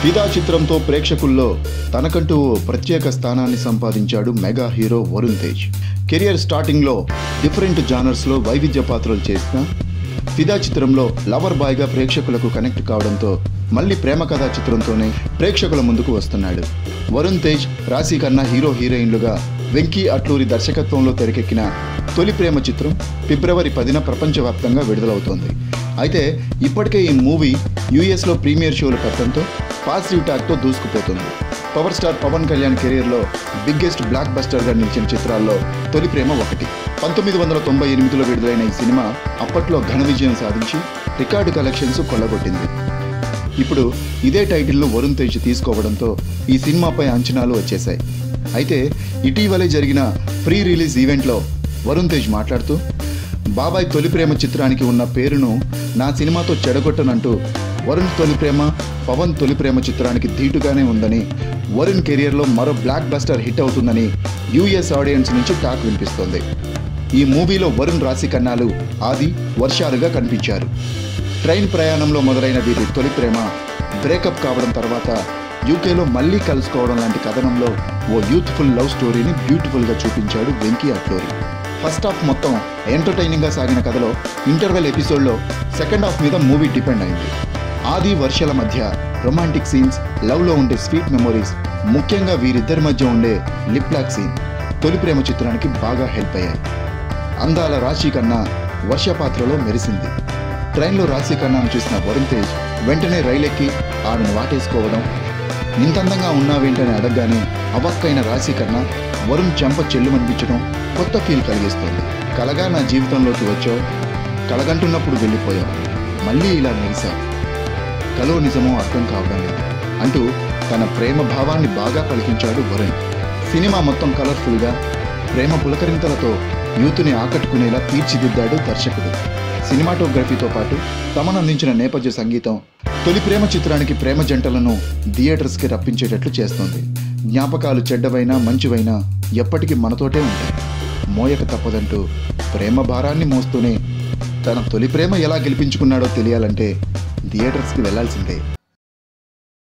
ఫిదా చిత్రంతో ప్రేక్షకుల్లో తనకంటూ ఓ ప్రత్యేక స్థానాన్ని సంపాదించాడు mega hero Varun Tej career స్టార్టింగ్లో డిఫరెంట్ జానర్స్లో వైవిధ్య పాత్రలు చేసిన ఫిదా చిత్రంలో లవర్ బాయ్గా ప్రేక్షకులకు కనెక్ట్ కావడంతో మళ్ళీ ప్రేమ కథా చిత్రంతోనే ప్రేక్షకుల ముందుకు వస్తున్నాడు వరుణ్ తేజ్ రాశి ఖన్నా హీరో హీరోయిన్లుగా వెంకీ అట్లూరి దర్శకత్వంలో తెరకెక్కిన తొలి ప్రేమ చిత్రం ఫిబ్రవరి పదిన ప్రపంచవ్యాప్తంగా విడుదలవుతోంది అయితే ఇప్పటికే ఈ మూవీ యూఎస్లో ప్రీమియర్ షోలు పెట్టడంతో పాజిటివ్ టాక్తో దూసుకుపోతుంది పవర్ స్టార్ పవన్ కళ్యాణ్ కెరీర్లో బిగ్గెస్ట్ బ్లాక్ బస్టర్గా నిలిచిన చిత్రాల్లో తొలి ప్రేమ ఒకటి పంతొమ్మిది వందల తొంభై ఎనిమిదిలో విడుదలైన ఈ సినిమా అప్పట్లో ఘన విజయం సాధించి రికార్డు కలెక్షన్స్ కొల్లగొట్టింది ఇప్పుడు ఇదే టైటిల్ను వరుణ్ తేజ్ తీసుకోవడంతో ఈ సినిమాపై అంచనాలు వచ్చేశాయి అయితే ఇటీవలే జరిగిన ప్రీ రిలీజ్ ఈవెంట్లో వరుణ్ తేజ్ మాట్లాడుతూ బాబాయ్ తొలి ప్రేమ చిత్రానికి ఉన్న పేరును నా సినిమాతో చెడగొట్టనంటూ వరుణ్ తొలి ప్రేమ పవన్ తొలి ప్రేమ చిత్రానికి ధీటుగానే ఉందని వరుణ్ కెరియర్లో మరో బ్లాక్ బస్టర్ హిట్ అవుతుందని యూఎస్ ఆడియన్స్ నుంచి టాక్ వినిపిస్తోంది ఈ మూవీలో వరుణ్ రాశి కన్నాలు ఆది వర్షాలుగా కనిపించారు ట్రైన్ ప్రయాణంలో మొదలైన వీరి తొలి ప్రేమ బ్రేకప్ కావడం తర్వాత యూకేలో మళ్ళీ కలుసుకోవడం లాంటి కథనంలో ఓ యూత్ఫుల్ లవ్ స్టోరీని బ్యూటిఫుల్గా చూపించాడు వెంకీ అట్లూరి ఫస్ట్ హాఫ్ మొత్తం ఎంటర్టైనింగ్గా సాగిన కథలో ఇంటర్వెల్ ఎపిసోడ్లో సెకండ్ హాఫ్ మీద మూవీ డిపెండ్ అయింది ఆది వర్షాల మధ్య రొమాంటిక్ సీన్స్ లవ్లో ఉండే స్వీట్ మెమొరీస్ ముఖ్యంగా వీరిద్దరి మధ్య ఉండే లిప్ లాక్ సీన్ తొలి ప్రేమ చిత్రానికి బాగా హెల్ప్ అయ్యాయి అందాల రాశి కన్నా వర్ష పాత్రలో మెరిసింది ట్రైన్లో రాశి కన్నాను చూసిన వరుణ్ తేజ్ వెంటనే రైలెక్కి ఆమెను వాటేసుకోవడం ఇంతందంగా ఉన్నావేంటని అడగగానే అవక్కైన రాశి కన్నా వరుణ్ చెంప చెల్లుమనిపించడం కొత్త ఫీల్ కలిగిస్తుంది కలగా నా జీవితంలోకి వచ్చావు కలగంటున్నప్పుడు వెళ్ళిపోయావు మళ్ళీ ఇలా మెరిశావు కలో నిజమో అర్థం కావడం లేదు అంటూ తన ప్రేమ భావాన్ని బాగా పలికించాడు వరుణ్ సినిమా మొత్తం కలర్ఫుల్గా ప్రేమ పులకరింతలతో యూత్ని ఆకట్టుకునేలా తీర్చిదిద్దాడు దర్శకుడు సినిమాటోగ్రఫీతో పాటు తమనందించిన నేపథ్య సంగీతం తొలి ప్రేమ చిత్రానికి ప్రేమ జంటలను థియేటర్స్కి రప్పించేటట్లు చేస్తోంది జ్ఞాపకాలు చెడ్డవైనా మంచివైనా ఎప్పటికీ మనతోటే ఉంటాయి మోయక తప్పదంటూ ప్రేమ భారాన్ని మోస్తూనే తన తొలి ప్రేమ ఎలా గెలిపించుకున్నాడో తెలియాలంటే థియేటర్స్కి వెళ్లాల్సిందే